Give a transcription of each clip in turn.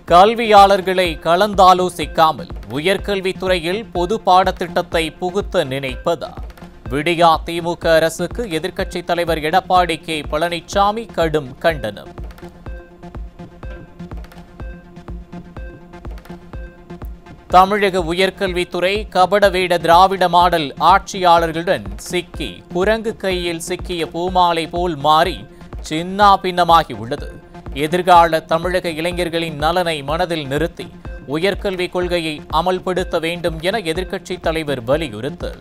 கல்வியாளர்களை கலந்தாலோசிக்காமல் உயர்கல்வித்துறையில் பொது பாடத்திட்டத்தை புகுத்த நினைப்பதா விடியா திமுக அரசுக்கு எதிர்க்கட்சித் தலைவர் எடப்பாடி கே பழனிசாமி கடும் கண்டனம் தமிழக உயர்கல்வித்துறை கபடவேட திராவிட மாடல் ஆட்சியாளர்களுடன் சிக்கி குரங்கு கையில் சிக்கிய பூமாலை போல் மாறி சின்னா பின்னமாகி உள்ளது எதிர்கால தமிழக இளைஞர்களின் நலனை மனதில் நிறுத்தி உயர்கல்வி கொள்கையை அமல்படுத்த வேண்டும் என எதிர்க்கட்சித் தலைவர் வலியுறுத்தல்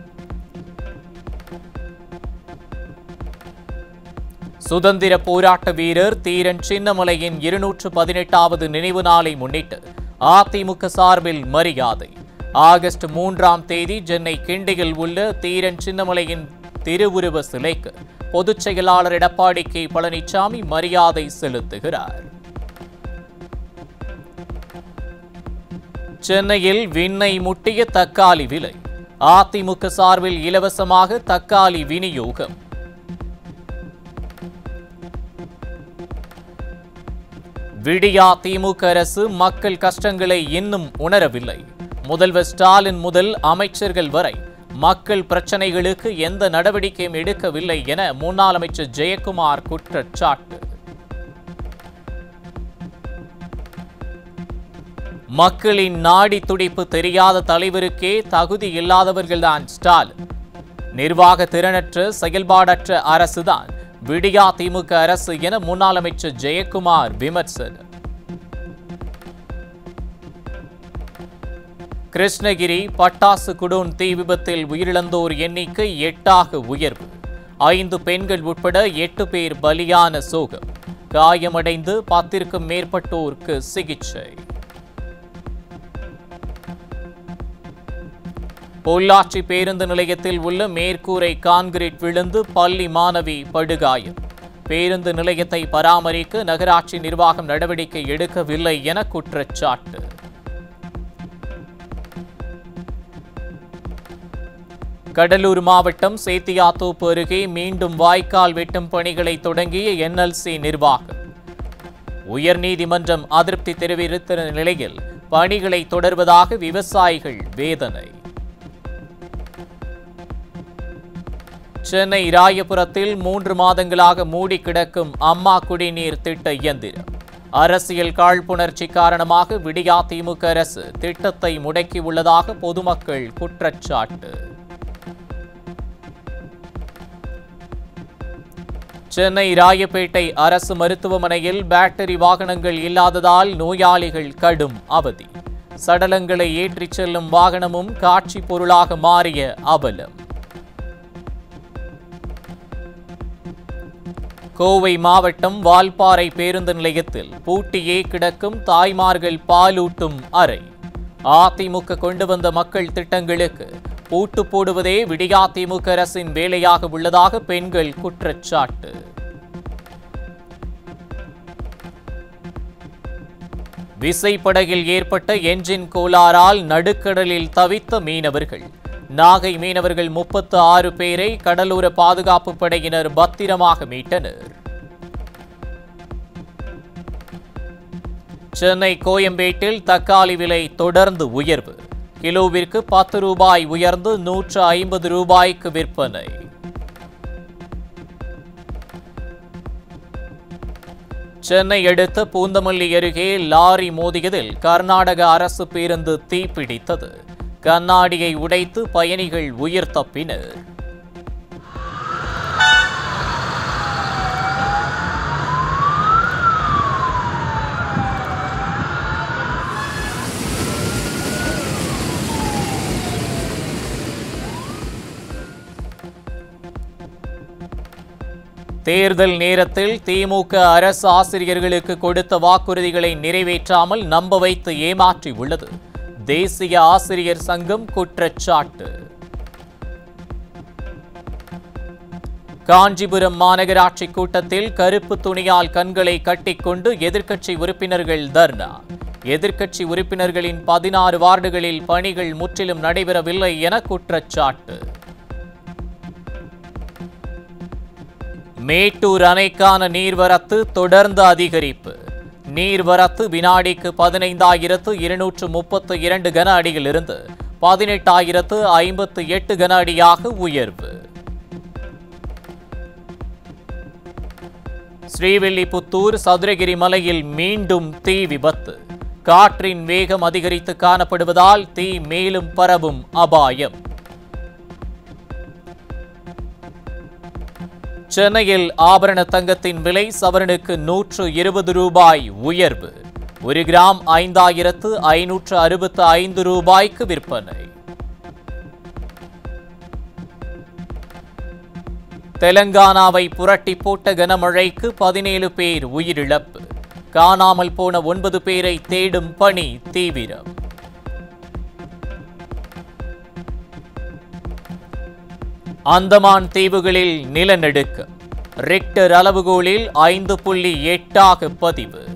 சுதந்திர போராட்ட வீரர் தீரன் சின்னமலையின் இருநூற்று பதினெட்டாவது நினைவு நாளை முன்னிட்டு அதிமுக சார்பில் மரியாதை ஆகஸ்ட் மூன்றாம் தேதி சென்னை கிண்டியில் உள்ள தீரன் சின்னமலையின் திருவுருவ சிலைக்கு பொதுச் செயலாளர் எடப்பாடி கே பழனிசாமி மரியாதை செலுத்துகிறார் சென்னையில் விண்ணை முட்டிய தக்காளி விலை அதிமுக சார்பில் இலவசமாக தக்காளி விநியோகம் விடியா திமுக அரசு மக்கள் கஷ்டங்களை இன்னும் உணரவில்லை முதல்வர் ஸ்டாலின் முதல் அமைச்சர்கள் வரை மக்கள் பிரச்சனைகளுக்கு எந்த நடவடிக்கையும் எடுக்கவில்லை என முன்னாள் அமைச்சர் ஜெயக்குமார் குற்றச்சாட்டு மக்களின் நாடி துடிப்பு தெரியாத தலைவருக்கே தகுதி இல்லாதவர்கள்தான் ஸ்டாலின் நிர்வாக திறனற்ற செயல்பாடற்ற அரசுதான் விடியா திமுக அரசு என முன்னாள் அமைச்சர் ஜெயக்குமார் விமர்சனம் கிருஷ்ணகிரி பட்டாசு குடோன் தீ விபத்தில் உயிரிழந்தோர் எண்ணிக்கை எட்டாக உயர்வு ஐந்து பெண்கள் உட்பட எட்டு பேர் பலியான சோகம் காயமடைந்து பத்திற்கும் மேற்பட்டோருக்கு சிகிச்சை பொள்ளாச்சி பேருந்து நிலையத்தில் உள்ள மேற்கூரை கான்கிரீட் விழுந்து பள்ளி மாணவி படுகாயம் பேருந்து நிலையத்தை பராமரிக்க நகராட்சி நிர்வாகம் நடவடிக்கை எடுக்கவில்லை என குற்றச்சாட்டு கடலூர் மாவட்டம் சேத்தியாத்தோப்பு அருகே மீண்டும் வாய்க்கால் வெட்டும் பணிகளை தொடங்கிய என்எல்சி நிர்வாகம் உயர்நீதிமன்றம் அதிருப்தி தெரிவித்த நிலையில் பணிகளை தொடர்வதாக விவசாயிகள் வேதனை சென்னை ராயபுரத்தில் மூன்று மாதங்களாக மூடி கிடக்கும் அம்மா குடிநீர் திட்ட இயந்திரம் அரசியல் காழ்ப்புணர்ச்சி காரணமாக விடியா திமுக அரசு திட்டத்தை முடக்கியுள்ளதாக பொதுமக்கள் குற்றச்சாட்டு சென்னை ராயப்பேட்டை அரசு மருத்துவமனையில் பேட்டரி வாகனங்கள் இல்லாததால் நோயாளிகள் கடும் அவதி சடலங்களை ஏற்றிச் செல்லும் வாகனமும் காட்சி பொருளாக மாறிய அவலம் கோவை மாவட்டம் வால்பாறை பேருந்து நிலையத்தில் பூட்டியே கிடக்கும் தாய்மார்கள் பாலூட்டும் அறை அதிமுக கொண்டு வந்த மக்கள் திட்டங்களுக்கு பூட்டு போடுவதே விடியா திமுக அரசின் வேலையாக உள்ளதாக பெண்கள் குற்றச்சாட்டு விசைப்படகில் ஏற்பட்ட என்ஜின் கோளாறால் நடுக்கடலில் தவித்த மீனவர்கள் நாகை மீனவர்கள் முப்பத்து ஆறு பேரை கடலோர பாதுகாப்பு படையினர் பத்திரமாக மீட்டனர் சென்னை கோயம்பேட்டில் தக்காளி விலை தொடர்ந்து உயர்வு கிலோவிற்கு பத்து ரூபாய் உயர்ந்து நூற்று ஐம்பது ரூபாய்க்கு விற்பனை சென்னை அடுத்த பூந்தமல்லி அருகே லாரி மோதியதில் கர்நாடக அரசு பேருந்து தீப்பிடித்தது கண்ணாடியை உடைத்து பயணிகள் உயிர் தப்பினர் தேர்தல் நேரத்தில் திமுக அரசு ஆசிரியர்களுக்கு கொடுத்த வாக்குறுதிகளை நிறைவேற்றாமல் நம்ப வைத்து ஏமாற்றி உள்ளது தேசிய ஆசிரியர் சங்கம் குற்றச்சாட்டு காஞ்சிபுரம் மாநகராட்சி கூட்டத்தில் கருப்பு துணியால் கண்களை கட்டிக்கொண்டு எதிர்க்கட்சி உறுப்பினர்கள் தர்ணா எதிர்க்கட்சி உறுப்பினர்களின் பதினாறு வார்டுகளில் பணிகள் முற்றிலும் நடைபெறவில்லை என குற்றச்சாட்டு மேட்டூர் அணைக்கான நீர்வரத்து தொடர்ந்து அதிகரிப்பு நீர்வரத்து வினாடிக்கு பதினைந்தாயிரத்து இருநூற்று முப்பத்து இரண்டு கன அடியிலிருந்து பதினெட்டாயிரத்து ஐம்பத்து எட்டு கன அடியாக உயர்வு ஸ்ரீவில்லிபுத்தூர் சதுரகிரி மலையில் மீண்டும் தீ விபத்து காற்றின் வேகம் அதிகரித்து காணப்படுவதால் தீ மேலும் பரவும் அபாயம் சென்னையில் ஆபரண தங்கத்தின் விலை சவரனுக்கு நூற்று இருபது ரூபாய் உயர்வு ஒரு கிராம் ஐந்தாயிரத்து ஐநூற்று அறுபத்து ஐந்து ரூபாய்க்கு விற்பனை தெலங்கானாவை புரட்டி போட்ட கனமழைக்கு பதினேழு பேர் உயிரிழப்பு காணாமல் போன ஒன்பது பேரை தேடும் பணி தீவிரம் அந்தமான் தீவுகளில் நிலநடுக்கம் ரிக்டர் அளவுகோலில் ஐந்து புள்ளி எட்டாக பதிவு